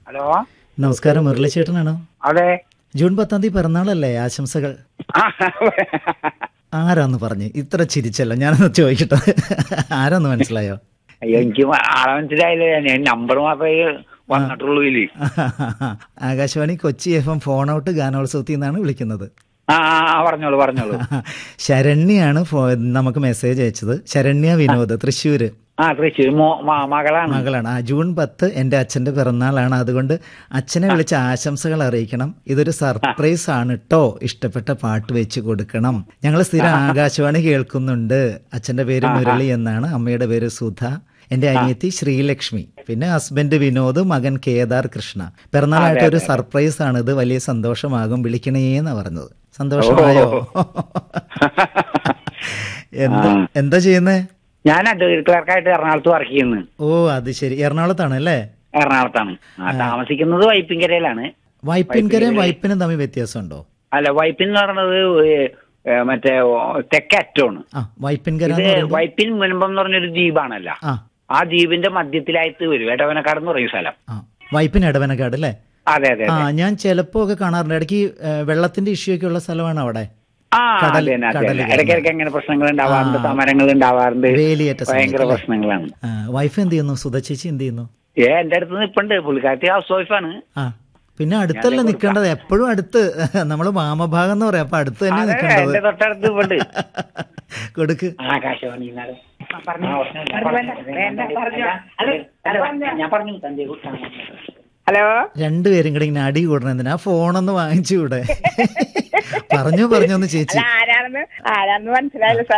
Hello നമസ്കാരം മുരളിച്ചേട്ടനാണോ അതെ June പത്താം തീയതി പിറന്നാളല്ലേ ആശംസകൾ ആ, ആരാന്ന് പറഞ്ഞ് ഇത്ര ചിരിച്ചല്ലോ ഞാനൊന്ന് ചോദിക്കട്ടെ ആരാന്ന് മനസ്സിലായോ അയ്യോ എനിക്ക് ആളെ മനസ്സിലായില്ല ഞാൻ നമ്പർ മാത്രമേ വന്നിട്ടുള്ളൂ ഇതില് Akashvani Kochi F M phone out ഗാനോത്സവത്തിൽ നിന്നാണ് വിളിക്കുന്നത് ആ ആ, ആ, പറഞ്ഞോളൂ പറഞ്ഞോളൂ ശരണ്യാണ് ഫോ നമുക്ക് മെസ്സേജ് അയച്ചത് ശരണ്യ വിനോദ് തൃശ്ശൂര് ആ തൃശ്ശൂർ മോ മ- മകളാണ് മകളാണ് ആ ജൂൺ പത്ത് എൻ്റെ അച്ഛൻ്റെ പിറന്നാളാണ് അതുകൊണ്ട് അച്ഛനെ വിളിച്ച് ആശംസകൾ അറിയിക്കണം ഇതൊരു സർപ്രൈസ് ആണ് കേട്ടോ ഇഷ്ടപ്പെട്ട പാട്ട് വെച്ച് കൊടുക്കണം ഞങ്ങൾ സ്ഥിരം ആകാശവാണി കേൾക്കുന്നുണ്ട് അച്ഛൻ്റെ പേര് മുരളി എന്നാണ് അമ്മയുടെ പേര് സുധ എൻ്റെ അനിയത്തി ശ്രീലക്ഷ്മി പിന്നെ ഹസ്ബൻഡ് വിനോദ് മകൻ കേദാർ കൃഷ്ണ പിറന്നാളായിട്ട് ഒരു സർപ്രൈസ് ആണ് ഇത് വലിയ സന്തോഷമാകും വിളിക്കണേന്നാ പറഞ്ഞത് സന്തോഷമായോ എന്താ എന്താ ചെയ്യുന്നേ ഞാൻ അഡ്വക്കേറ്റ് ക്ലർക്കായിട്ട് എറണാകുളത്ത് വർക്ക് ചെയ്യുന്നു ഓ അത് ശരി എറണാകുളത്താണ് അല്ലേ എറണാകുളത്താണ് ആ, താമസിക്കുന്നത് വൈപ്പിൻകരയിലാണ് വൈപ്പിൻകരയും വൈപ്പിനും തമ്മിൽ വ്യത്യാസമുണ്ടോ അല്ല വൈപ്പിൻ എന്ന് പറയുന്നത് ഏ, ഏ, മറ്റേ ഓ, തെക്കേ അറ്റമാണ് ആ വൈപ്പിൻകര ഇത് എന്ന് പറയുമ്പോ വൈപ്പിൻ മുൻപം എന്ന് പറഞ്ഞൊരു ദ്വീപാണല്ലോ ആ ആ ദ്വീപിന്റെ മധ്യത്തിലായിട്ട് വരും എടവനക്കാട് എന്ന് പറയും സ്ഥലം ആ വൈപ്പിൻ എടവനക്കാട് അല്ലേ അതെ അതെ ആ ഞാൻ ചിലപ്പോ ഒക്കെ കാണാറുണ്ട് ഇടയ്ക്ക് ഏ, വെള്ളത്തിന്റെ ഇഷ്യൂ ഒക്കെ ഉള്ള സ്ഥലമാണ് അവിടെ ആ കടൽ- അതെ തന്നെ, അതെ കടൽ തന്നെ. ഇടയ്ക്കിടയ്ക്ക് അങ്ങനെ പ്രശ്നങ്ങൾ ഉണ്ടാവാറുണ്ട് സമരങ്ങൾ ഉണ്ടാവാറുണ്ട് വേലിയേറ്റ ഭയങ്കര സമയത്ത് അല്ലേ? പ്രശ്നങ്ങളാണ് ആ, വൈഫ് എന്ത് ചെയ്യുന്നു സുധ ചേച്ചി എന്ത് ചെയ്യുന്നു ഏ എന്റെ അടുത്ത് നിപ്പുണ്ട് പുള്ളിക്കാരത്തി ഹൗസ് വൈഫാണ് ആ പിന്നെ അടുത്തല്ല നിൽക്കേണ്ടത് എപ്പോഴും അടുത്ത് നമ്മള് വാമഭാഗം എന്ന് പറയാം അപ്പൊ അടുത്ത് തന്നെ അതെ നിൽക്കേണ്ടത് എന്റെ തൊട്ടടുത്ത് നിപ്പുണ്ട് കൊടുക്ക് ആകാശവാണി ഇന്നാള്. ഞാൻ പറഞ്ഞു തന്റെ ഹലോ രണ്ടുപേരും കൂടെ ഇങ്ങനെ അടി കൂടണം എന്തിനാ ആ ഫോണൊന്ന് വാങ്ങിച്ചുകൂടെ പറഞ്ഞു പറഞ്ഞു ഒന്ന് ചേച്ചി അല്ല ആരാണെന്ന് ആരാണെന്ന് മനസ്സിലായില്ല സാർ